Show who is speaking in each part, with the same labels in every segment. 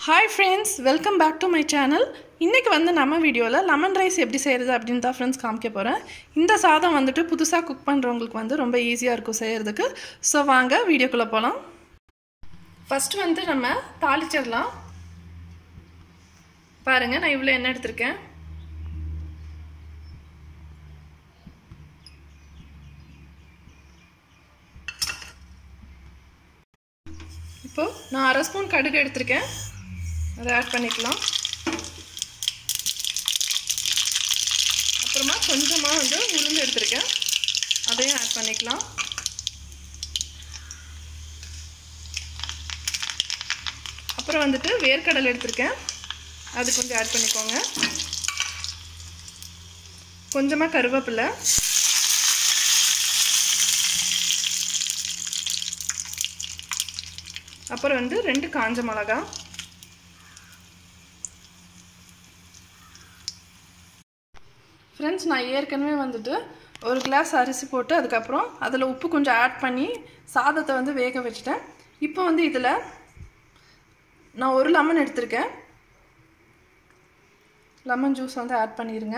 Speaker 1: hi friends welcome back to my channel இன்றைக்கி வந்து நம்ம வீடியோவில் லெமன் ரைஸ் எப்படி செய்கிறது அப்படின்னு தான் ஃப்ரெண்ட்ஸ் காமிக்க போகிறேன் இந்த சாதம் வந்துட்டு புதுசாக குக் பண்ணுறவங்களுக்கு வந்து ரொம்ப ஈஸியாக இருக்கும் செய்கிறதுக்கு ஸோ வாங்க வீடியோக்குள்ளே போகலாம் ஃபஸ்ட்டு வந்து நம்ம தாளிச்சிடலாம் பாருங்கள் நான் இவ்வளோ எண்ணெய் எடுத்திருக்கேன் இப்போது நான் அரை ஸ்பூன் கடுகு எடுத்திருக்கேன் அதை ஆட் பண்ணிக்கலாம் அப்புறமா கொஞ்சமாக வந்து உளுந்து எடுத்திருக்கேன் அதையும் ஆட் பண்ணிக்கலாம் அப்புறம் வந்துட்டு வேர்க்கடலை எடுத்திருக்கேன் அது கொஞ்சம் ஆட் பண்ணிக்கோங்க கொஞ்சமாக கருவேப்பிலை அப்புறம் வந்து ரெண்டு காஞ்ச மிளகா ஃப்ரெண்ட்ஸ் நான் ஏற்கனவே வந்துட்டு ஒரு கிளாஸ் அரிசி போட்டு அதுக்கப்புறம் அதில் உப்பு கொஞ்சம் ஆட் பண்ணி சாதத்தை வந்து வேக வச்சுட்டேன் இப்போ வந்து இதில் நான் ஒரு லெமன் எடுத்திருக்கேன் லெமன் ஜூஸ் வந்து ஆட் பண்ணிடுங்க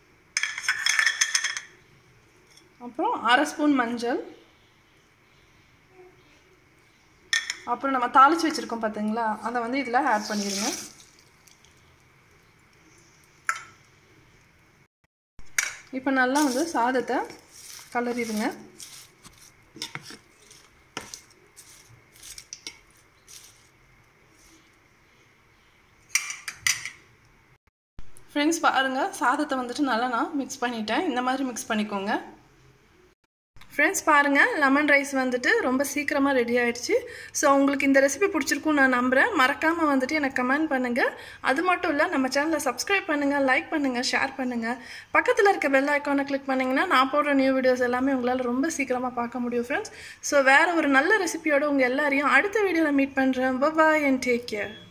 Speaker 1: அப்புறம் அரை ஸ்பூன் மஞ்சள் அப்புறம் நம்ம தாளித்து வச்சுருக்கோம் பார்த்தீங்களா அதை வந்து இதில் ஆட் பண்ணிடுங்க இப்போ நல்லா வந்து சாதத்தை கலரிடுங்க ஃப்ரெண்ட்ஸ் பாருங்கள் சாதத்தை வந்துட்டு நல்லா நான் மிக்ஸ் பண்ணிட்டேன் இந்த மாதிரி மிக்ஸ் பண்ணிக்கோங்க ஃப்ரெண்ட்ஸ் பாருங்கள் லெமன் ரைஸ் வந்துட்டு ரொம்ப சீக்கிரமாக ரெடி ஆகிடுச்சு ஸோ உங்களுக்கு இந்த ரெசிபி பிடிச்சிருக்கும் நான் நம்புகிறேன் மறக்காமல் வந்துட்டு எனக்கு கமெண்ட் பண்ணுங்கள் அது மட்டும் இல்லை நம்ம சேனலை சப்ஸ்கிரைப் பண்ணுங்கள் லைக் பண்ணுங்கள் ஷேர் பண்ணுங்கள் பக்கத்தில் இருக்க பெல் ஐக்கானை கிளிக் பண்ணிங்கன்னா நான் போடுற நியூ வீடியோஸ் எல்லாமே உங்களால் ரொம்ப சீக்கிரமாக பார்க்க முடியும் ஃப்ரெண்ட்ஸ் ஸோ வேறு ஒரு நல்ல ரெசிபியோடு உங்கள் எல்லாரையும் அடுத்த வீடியோவில் மீட் பண்ணுறேன் பாய் அண்ட் டேக் கேர்